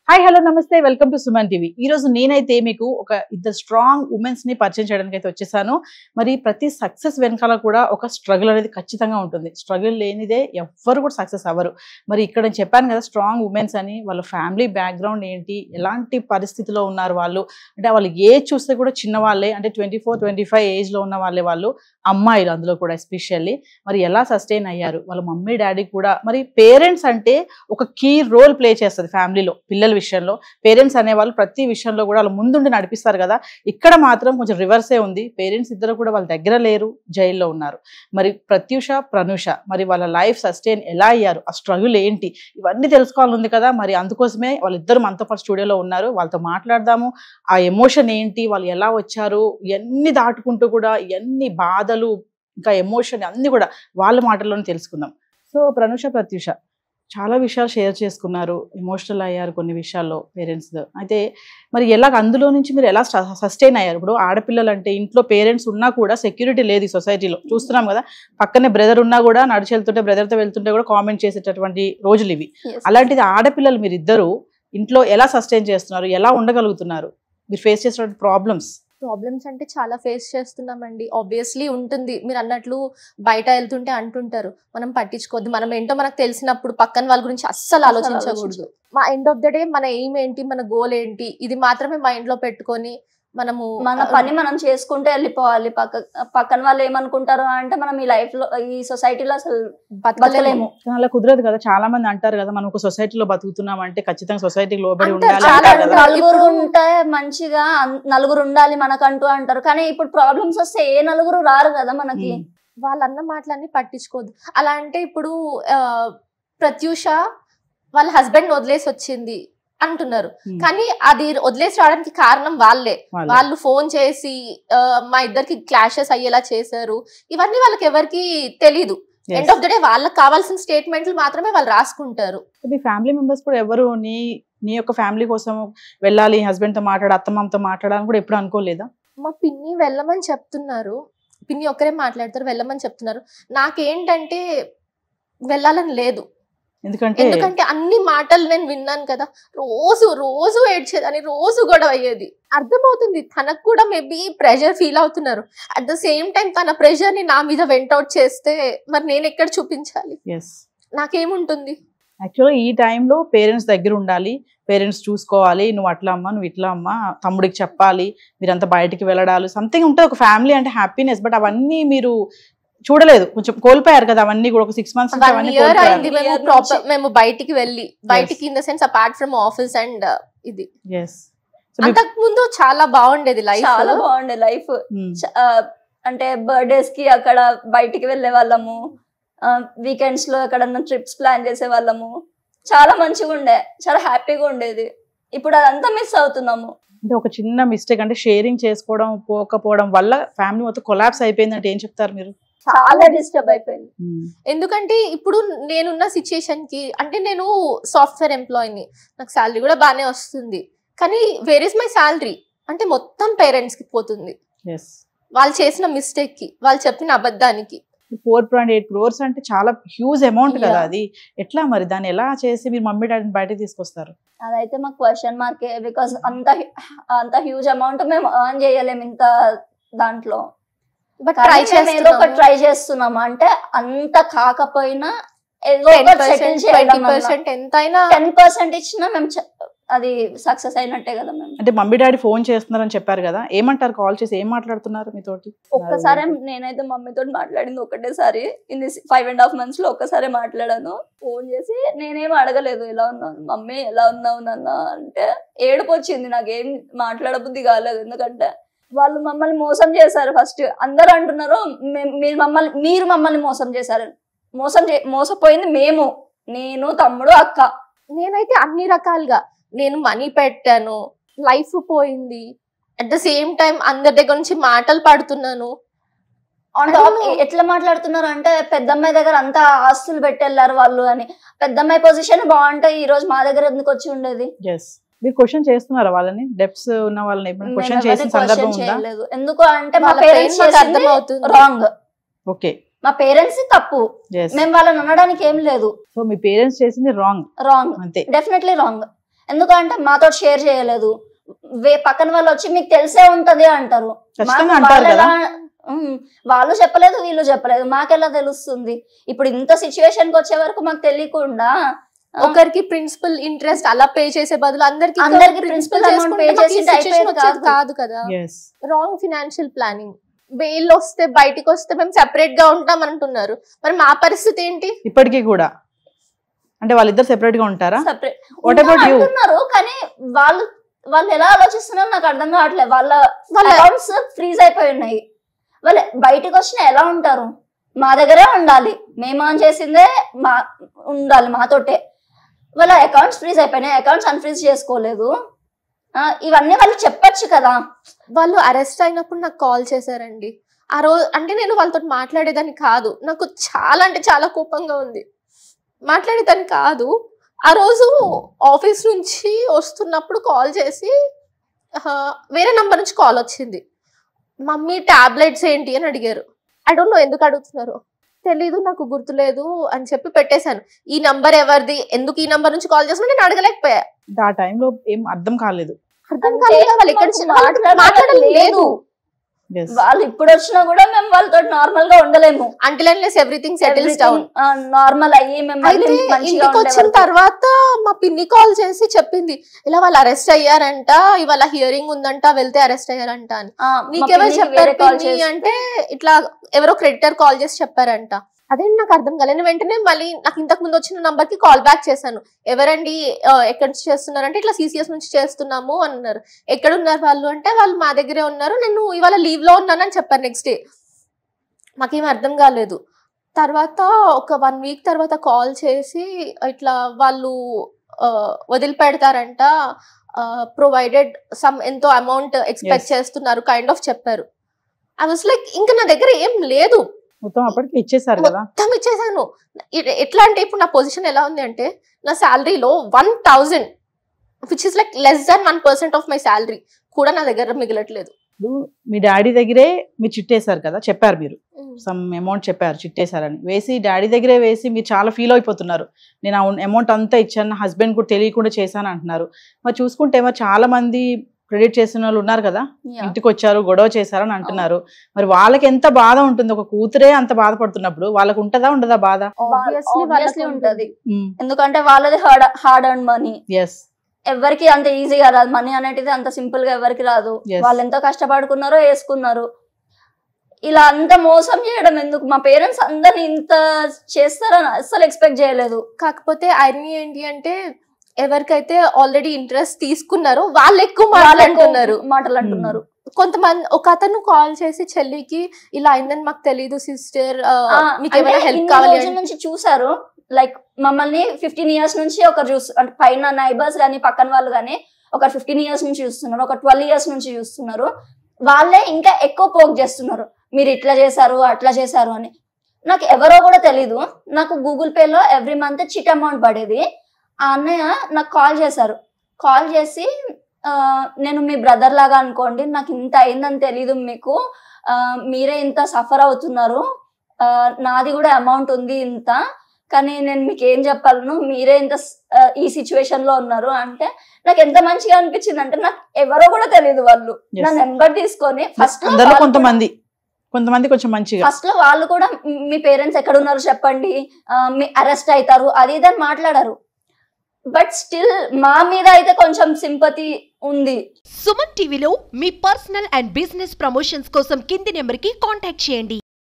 Hi hello నమస్తే welcome to Suman TV ఈ రోజు నేనైతే మీకు ఒక ఇద్దరు స్ట్రాంగ్ ఉమెన్స్ ని పరిచయం చేయడానికి అయితే వచ్చేసాను మరి ప్రతి సక్సెస్ వెనకాల కూడా ఒక స్ట్రగుల్ అనేది ఖచ్చితంగా ఉంటుంది స్ట్రగుల్ లేనిదే ఎవ్వరు కూడా సక్సెస్ అవ్వరు మరి ఇక్కడ నేను చెప్పాను కదా స్ట్రాంగ్ ఉమెన్స్ అని వాళ్ళ ఫ్యామిలీ బ్యాక్గ్రౌండ్ ఏంటి ఎలాంటి పరిస్థితిలో ఉన్నారు వాళ్ళు అంటే వాళ్ళు ఏజ్ చూస్తే కూడా చిన్న వాళ్ళే అంటే twenty four twenty five age లో ఉన్న వాళ్ళే వాళ్ళు అమ్మాయిలు అందులో కూడా ఎస్పెషల్లీ మరి ఎలా సస్టైన్ అయ్యారు వాళ్ళ మమ్మీ డాడీ కూడా మరి పేరెంట్స్ అంటే ఒక కీ రోల్ ప్లే చేస్తుంది ఫ్యామిలీలో పిల్లల విషయంలో పేరెంట్స్ అనేవాళ్ళు ప్రతి విషయంలో కూడా వాళ్ళు ముందుండి నడిపిస్తారు కదా ఇక్కడ మాత్రం కొంచెం రివర్సే ఉంది పేరెంట్స్ ఇద్దరు కూడా వాళ్ళ దగ్గర లేరు జైల్లో ఉన్నారు మరి ప్రత్యూష ప్రనుష మరి వాళ్ళ లైఫ్ సస్టైన్ ఎలా అయ్యారు ఆ స్ట్రగుల్ ఏంటి ఇవన్నీ తెలుసుకోవాలని ఉంది కదా మరి అందుకోసమే వాళ్ళిద్దరు మనతో పాటు స్టూడియోలో ఉన్నారు వాళ్ళతో మాట్లాడదాము ఆ ఎమోషన్ ఏంటి వాళ్ళు ఎలా వచ్చారు ఎన్ని దాటుకుంటూ కూడా ఎన్ని బాధలు ఇంకా ఎమోషన్ అన్ని కూడా వాళ్ళ మాటల్లోనే తెలుసుకుందాం సో ప్రనుష ప్రత్యూష చాలా విషయాలు షేర్ చేసుకున్నారు ఎమోషనల్ అయ్యారు కొన్ని విషయాల్లో పేరెంట్స్ అయితే మరి ఎలా అందులో నుంచి మీరు ఎలా సస్టైన్ అయ్యారు ఇప్పుడు ఆడపిల్లలు అంటే ఇంట్లో పేరెంట్స్ ఉన్నా కూడా సెక్యూరిటీ లేదు ఈ సొసైటీలో చూస్తున్నాం కదా పక్కనే బ్రదర్ ఉన్నా కూడా నడిచి వెళ్తుంటే బ్రదర్తో వెళ్తుంటే కూడా కామెంట్ చేసేటటువంటి రోజులు ఇవి అలాంటిది ఆడపిల్లలు మీరు ఇద్దరు ఇంట్లో ఎలా సస్టైన్ చేస్తున్నారు ఎలా ఉండగలుగుతున్నారు మీరు ఫేస్ చేసినటువంటి ప్రాబ్లమ్స్ ప్రాబ్లమ్స్ అంటే చాలా ఫేస్ చేస్తున్నామండి ఆబ్వియస్లీ ఉంటుంది మీరు అన్నట్లు బయట వెళ్తుంటే అంటుంటారు మనం పట్టించుకోవద్దు మనం ఏంటో మనకు తెలిసినప్పుడు పక్కన వాళ్ళ గురించి అస్సలు ఆలోచించకూడదు మా ఎండ్ ఆఫ్ ద డే మన ఎయిమ్ ఏంటి మన గోల్ ఏంటి ఇది మాత్రమే మైండ్ లో పెట్టుకొని మనము మన పని మనం చేసుకుంటే వెళ్ళిపోవాలి పక్క పక్కన వాళ్ళు ఏమనుకుంటారు అంటే మనం ఈ లైఫ్ లో ఈ సొసైటీలో అసలు బతకలేము బతకలేము అలా కుదరదు కదా చాలా మంది అంటారు కదా మనం ఒక సొసైటీలో బతుకుతున్నాం అంటే ఖచ్చితంగా సొసైటీకి లోబడి అంటారు, ఉండాలి చాలా అంటారు కదా అంటారు. నలుగురు ఇప్పుడు- ఉంటే మంచిగా అన్- నలుగురు ఉండాలి మనకంటూ అంటారు కానీ ఇప్పుడు ప్రాబ్లమ్స్ వస్తే ఏ నలుగురు రారు కదా మనకి ఉమ్. వాళ్ళ అన్న మాటలన్నీ పట్టించుకోవద్దు అలా అంటే ఇప్పుడు ఆ, ప్రత్యూష వాళ్ళ హస్బెండ్ వదిలేసి వచ్చింది అంటున్నారు ఉమ్. కానీ అది వదిలేసి రావడానికి కారణం వాళ్ళే వాళ్ళే. వాళ్ళు ఫోన్ చేసి ఆ, మా ఇద్దరికి క్లాషెస్ అయ్యేలా చేశారు ఇవన్నీ వాళ్ళకి ఎవరికి తెలీదు Yes. End of the day వాళ్ళకి కావాల్సిన స్టేట్మెంట్లు మాత్రమే వాళ్ళు రాసుకుంటారు మీ ఫ్యామిలీ మెంబర్స్ కూడా ఎవరు నీ నీ యొక్క ఫ్యామిలీ కోసం వెళ్ళాలి హస్బెండ్ తో మాట్లాడి అత్తమ్మతో మాట్లాడాలని కూడా ఎప్పుడు అనుకోలేదా మా పిన్ని వెళ్ళమని చెప్తున్నారు పిన్ని ఒక్కరే మాట్లాడతారు వెళ్ళమని చెప్తున్నారు నాకేంటంటే వెళ్ళాలని లేదు ఎందుకంటే ఎందుకంటే అన్ని మాటలు నేను విన్నాను కదా రోజు రోజు ఏడ్చేదని రోజు గొడవ అయ్యేది అర్థమవుతుంది తనకు కూడా మేబీ ప్రెషర్ ఫీల్ అవుతున్నారు అట్ ద సేమ్ టైం తన ప్రెషర్ ని నా మీద వెంట్ అవుట్ చేస్తే మరి నేను ఎక్కడ చూపించాలి ఎస్ నాకేముంటుంది యాక్చువల్గా ఈ టైంలో పేరెంట్స్ దగ్గర ఉండాలి పేరెంట్స్ చూసుకోవాలి నువ్వు అట్లా అమ్మా నువ్వు ఇట్లా అమ్మా తమ్ముడికి చెప్పాలి మీరంతా బయటికి వెళ్ళడాలు సంథింగ్ ఉంటుంది ఒక ఫ్యామిలీ అంటే హ్యాపీనెస్ బట్ అవన్నీ మీరు చూడలేదు కొంచెం కోల్పోయారు కదా అవన్నీ కూడా ఒక సిక్స్ మంత్స్ వన్ అవన్నీ ఇయర్ కోల్పోయారు అయింది మేము Year ప్రాపర్ నుంచి. మేము బయటికి వెళ్ళి బయటికి in the sense apart from office and ఇది ఎస్ అంతకు ముందు చాలా బాగుండేది లైఫ్ చాలా బాగుండే లైఫ్ అంటే బర్త్డేస్ కి అక్కడ బయటికి వెళ్ళే వాళ్ళము వీకెండ్స్ లో ఎక్కడన్నా ట్రిప్స్ ప్లాన్ చేసే వాళ్ళము చాలా మంచిగా ఉండే చాలా హ్యాపీగా ఉండేది ఇప్పుడు అదంతా మిస్ అవుతున్నాము అంటే ఒక చిన్న మిస్టేక్ అంటే షేరింగ్ చేసుకోవడం పోకపోవడం వల్ల ఫ్యామిలీ మొత్తం కొలాప్స్ అయిపోయింది అంటే ఏం చెప్తారు మీరు చాలా డిస్టర్బ్ అయిపోయింది ఎందుకంటే ఇప్పుడు నేనున్న సిచ్యుయేషన్ కి అంటే నేను సాఫ్ట్వేర్ ఎంప్లాయీని నాకు శాలరీ కూడా బాగానే వస్తుంది కానీ వేర్ ఇస్ మై శాలరీ అంటే మొత్తం పేరెంట్స్ కి పోతుంది ఎస్ వాళ్ళు చేసిన మిస్టేక్ కి వాళ్ళు చెప్పిన అబద్ధానికి ఫోర్ పాయింట్ ఎయిట్ క్రోర్స్ అంటే చాలా హ్యూజ్ అమౌంట్ కదా Yeah. అది ఎట్లా మరి దాన్ని ఎలా చేసి మీరు మమ్మీ డాడీని బయటకు తీసుకొస్తారు అదైతే మాకు క్వశ్చన్ మార్కే బికాస్ అంత అంత హ్యూజ్ అమౌంట్ మేము ఎర్న్ చేయలేము ఇంత దాంట్లో బట్ కానీ ట్రై మేము ఏదో ఒకటి ట్రై చేస్తున్నాము అంటే అంత కాకపోయినా ఏదో టెన్ ఒకటి సెటిల్ పర్సెంట్ ట్వంటీ చేయడం పర్సెంట్ ఎంతైనా టెన్ పర్సెంట్ ఇచ్చినా మేము చ- అది సక్సెస్ అయినట్టే కదా మేము అంటే మమ్మీ డాడీ ఫోన్ చేస్తున్నారని చెప్పారు కదా ఏమంటారు కాల్ చేసి ఏం మాట్లాడుతున్నారు మీతోటి ఒక్కసారి నేనైతే మమ్మీతో మాట్లాడింది ఒకటేసారి in five and half months లో ఒక్కసారి మాట్లాడాను ఫోన్ చేసి నేనేం అడగలేదు ఎలా ఉన్నాను మమ్మీ ఎలా ఉన్నావు నాన్న అంటే ఏడుపు వచ్చింది నాకేం మాట్లాడబుద్ధి కాలేదు ఎందుకంటే వాళ్ళు మమ్మల్ని మోసం చేశారు ఫస్ట్ అందరూ అంటున్నారు "మేం- మీరు మమ్మల్ని మీరు మమ్మల్ని మోసం చేశారు మోసం చే మోసపోయింది మేము నేను తమ్ముడు అక్క నేనైతే అన్ని రకాలుగా నేను మనీ పెట్టాను లైఫ్ పోయింది అట్ ద సేమ్ టైం అందరి దగ్గర నుంచి మాటలు పడుతున్నాను ఆన్ టాప్ ఎట్లా మాట్లాడుతున్నారు అంటే పెద్దమ్మాయి దగ్గర అంతా ఆస్తులు పెట్టెళ్ళారు వాళ్ళు అని పెద్దమ్మాయి పొజిషన్ బాగుంటే ఈ రోజు మా దగ్గర ఎందుకు వచ్చి ఉండేది ఎస్ మీరు క్వశ్చన్ చేస్తున్నారా వాళ్ళని డెప్స్ ఉన్న వాళ్ళని మేము క్వశ్చన్ ఎవరిని చేసిన సందర్భం question ఉందా చేయలేదు ఎందుకు అంటే మా వాళ్ళ పేరెంట్స్ pain మాకు అర్థమవుతుంది. రాంగ్ ఓకే మా పేరెంట్స్ తప్పు ఎస్ మేము వాళ్ళని అనడానికి ఏం లేదు సో మీ పేరెంట్స్ చేసింది రాంగ్ రాంగ్ అంతే డెఫినెట్లీ రాంగ్ ఎందుకంటే మాతో షేర్ చేయలేదు వే పక్కన వాళ్ళు వచ్చి మీకు తెలిసే ఉంటది అంటారు ఖచ్చితంగా మాకు అంటారు వాళ్ళు కదా ఎలా- ఉమ్, వాళ్ళు చెప్పలేదు వీళ్ళు చెప్పలేదు మాకెలా తెలుస్తుంది ఇప్పుడు ఇంత సిచ్యువేషన్ కి వచ్చే వరకు మాకు తెలియకుండా ఆ, ఒకరికి ప్రిన్సిపల్ ఇంట్రెస్ట్ అలా పే చేసే బదులు అందరికి అందరికి principal amount pay చేసింటే అయిపోయేది వచ్చేది కాదు. కాదు కదా yes wrong financial planning bail వస్తే బయటికి వస్తే మేము సెపరేట్ గా ఉంటాం అంటున్నారు మరి మా పరిస్థితి ఏంటి ఇప్పటికీ కూడా అంటే వాళ్ళిద్దరు సెపరేట్ గా ఉంటారా separate. What about ఉన్నా you? అంటున్నారు కానీ వాళ్ళు వాళ్ళు ఎలా ఆలోచిస్తున్నారో నాకు అర్థం కావట్లేదు వాళ్ళ వాళ్ళ అకౌంట్స్ ఫ్రీజ్ అయిపోయి ఉన్నాయి వాళ్ళు బయటకు వచ్చిన ఎలా ఉంటారు మా దగ్గరే ఉండాలి మేము ఆన్ చేసిందే మా ఉండాలి మాతోటే వాళ్ళ అకౌంట్స్ ఫ్రీజ్ అయిపోయినాయి అకౌంట్స్ అన్ఫ్రీజ్ చేసుకోలేదు ఆ, ఇవన్నీ వాళ్ళు చెప్పొచ్చు కదా వాళ్ళు అరెస్ట్ అయినప్పుడు నాకు కాల్ చేశారండి ఆ రోజు అంటే నేను వాళ్ళతో మాట్లాడేదాన్ని కాదు నాకు చాలా అంటే చాలా కోపంగా ఉంది మాట్లాడేదాన్ని కాదు ఆ రోజు ఆఫీస్ నుంచి వస్తున్నప్పుడు కాల్ చేసి ఆ, వేరే నంబర్ నుంచి కాల్ వచ్చింది మమ్మీ టాబ్లెట్స్ ఏంటి అని అడిగారు ఐ డోంట్ నో ఎందుకు అడుగుతున్నారు తెలీదు నాకు గుర్తులేదు అని చెప్పి పెట్టేశాను ఈ నంబర్ ఎవరిది ఎందుకు ఈ నంబర్ నుంచి కాల్ చేస్తున్నా నేను అడగలేకపోయా ఆ టైంలో ఏం అర్థం కాలేదు అర్థం అంటే కాలేదు వాళ్ళు ఎక్కడ మాకు మాట్లాడడం మాట్లాడడం లేదు లేదు. ఎస్ వాళ్ళు ఇప్పుడు వచ్చినా కూడా మేము వాళ్ళతో నార్మల్ గా ఉండలేము until unless everything settles down normal అయ్యి మేము మళ్ళీ అయితే మంచిగా ఇంటికి వచ్చిన ఉండేవాళ్ళం. తర్వాత మా పిన్ని కాల్ చేసి చెప్పింది ఇలా వాళ్ళు అరెస్ట్ అయ్యారంట ఇవాళ హియరింగ్ ఉందంట వెళ్తే అరెస్ట్ అయ్యారంట అని ఆ, మా నీకెవరు పిన్నికి చెప్పారు వేరే కాల్ పిన్ని చేసి అంటే ఇట్లా ఎవరో క్రెడిటర్ కాల్ చేసి చెప్పారంట అదేంటి నాకు అర్థం కాలేదు నేను వెంటనే మళ్ళీ నాకు ఇంతకు ముందు వచ్చిన నంబర్ కి కాల్ బ్యాక్ చేశాను ఎవరండి ఆ, ఎక్కడి నుంచి చేస్తున్నారంటే ఇట్లా సిసిఎస్ నుంచి చేస్తున్నాము అన్నారు ఎక్కడ ఉన్నారు వాళ్ళు అంటే వాళ్ళు మా దగ్గరే ఉన్నారు నేను ఇవాళ లీవ్ లో ఉన్నానని చెప్పాను నెక్స్ట్ డే మాకేం అర్థం కాలేదు తర్వాత ఒక వన్ వీక్ తర్వాత కాల్ చేసి ఇట్లా వాళ్ళు ఆ, వదిలిపెడతారంట ప్రొవైడెడ్ సమ్ ఎంతో అమౌంట్ ఎక్స్పెక్ట్ Yes. చేస్తున్నారు కైండ్ ఆఫ్ చెప్పారు ఐ వాస్ లైక్ ఇంకా నా దగ్గర ఏం లేదు మొత్తం అప్పటికి ఇచ్చేసారు కదా మొత్తం ఇచ్చేసాను ఇ- ఎట్లా అంటే ఇప్పుడు నా పొజిషన్ ఎలా ఉంది అంటే నా శాలరీలో one thousand which is like less than one percent of my salary కూడా నా దగ్గర మిగలట్లేదు ఇప్పుడు మీ డాడీ దగ్గరే మీరు చిట్టేశారు కదా చెప్పారు మీరు సమ్ అమౌంట్ చెప్పారు చిట్టేశారని వేసి డాడీ దగ్గరే వేసి మీరు చాలా ఫీల్ అయిపోతున్నారు నేను ఆ అమౌంట్ అంతా ఇచ్చాను నా హస్బెండ్ కూడా తెలియకుండా చేశాను అంటున్నారు మరి చూసుకుంటే మరి చాలా మంది క్రెడిట్ చేసిన వాళ్ళు ఉన్నారు కదా Yeah. ఇంటికి వచ్చారు గొడవ చేశారని అంటున్నారు మరి వాళ్ళకి ఎంత బాధ ఉంటుంది ఒక కూతురే అంత బాధపడుతున్నప్పుడు వాళ్ళకు ఉంటదా ఉండదా బాధ Obviously Obviously వాళ్ళకి ఉంటది ఎందుకంటే వాళ్ళది hard hard and money yes ఎవరికి అంత ఈజీగా రాదు మనీ అనేటిది అంత సింపుల్ గా ఎవరికి రాదు Yes. వాళ్ళు ఎంతో కష్టపడుకున్నారో వేసుకున్నారు ఇలా అంత మోసం చేయడం ఎందుకు మా పేరెంట్స్ అందరిని ఇంత చేస్తారని అస్సలు ఎక్స్పెక్ట్ చేయలేదు కాకపోతే ఐరనీ ఏంటి అంటే ఎవరికైతే ఆల్రెడీ ఇంట్రెస్ట్ తీసుకున్నారో వాళ్ళు ఎక్కువ వాళ్ళు మాట్లాడుతున్నారు ఎక్కువ మాటలు అంటున్నారు కొంతమంది ఒక అతను కాల్ చేసి చెల్లికి ఇలా అయిందని మాకు తెలియదు సిస్టర్ ఆ, మీకు ఏమైనా అంటే హెల్ప్ ఇన్ని కావాలి రోజుల నుంచి చూసారు లైక్ మమ్మల్ని ఫిఫ్టీన్ ఇయర్స్ నుంచి ఒకరు చూసి అంటే పైన నైబర్స్ కానీ పక్కన వాళ్ళు కానీ ఒక ఫిఫ్టీన్ ఇయర్స్ నుంచి చూస్తున్నారు ఒక ట్వెల్వ్ ఇయర్స్ నుంచి చూస్తున్నారు వాళ్ళే ఇంకా ఎక్కువ పోక్ చేస్తున్నారు మీరు ఇట్లా చేశారు అట్లా చేశారు అని నాకు ఎవరో కూడా తెలీదు నాకు గూగుల్ పేలో ఎవ్రీ మంత్ చిట్ అమౌంట్ పడేది ఆ అన్నయ్య నాకు కాల్ చేశారు కాల్ చేసి ఆ, నేను మీ బ్రదర్ లాగా అనుకోండి నాకు ఇంత అయిందని తెలీదు మీకు ఆ, మీరే ఇంత సఫర్ అవుతున్నారు ఆ, నాది కూడా అమౌంట్ ఉంది ఇంత కానీ నేను మీకు ఏం చెప్పాలను మీరే ఇంత స్- ఆ, ఈ సిచ్యువేషన్ లో ఉన్నారు అంటే నాకు ఎంత మంచిగా అనిపించింది అంటే నాకు ఎవరో కూడా తెలియదు వాళ్ళు Yes. నా నెంబర్ తీసుకొని ఫస్ట్ అందరిలో కొంతమంది కొంతమంది కొంచెం మంచిగా ఫస్ట్ లో వాళ్ళు కూడా "మ్, మీ పేరెంట్స్ ఎక్కడ ఉన్నారు చెప్పండి ఆ, మీ అరెస్ట్ అవుతారు అది ఇది అని మాట్లాడారు బట్ స్టిల్ మా మీద అయితే కొంచెం సింపతి ఉంది సుమన్ టీవీలో మీ పర్సనల్ అండ్ బిజినెస్ ప్రమోషన్స్ కోసం కింది నెంబర్కి కాంటాక్ట్ చేయండి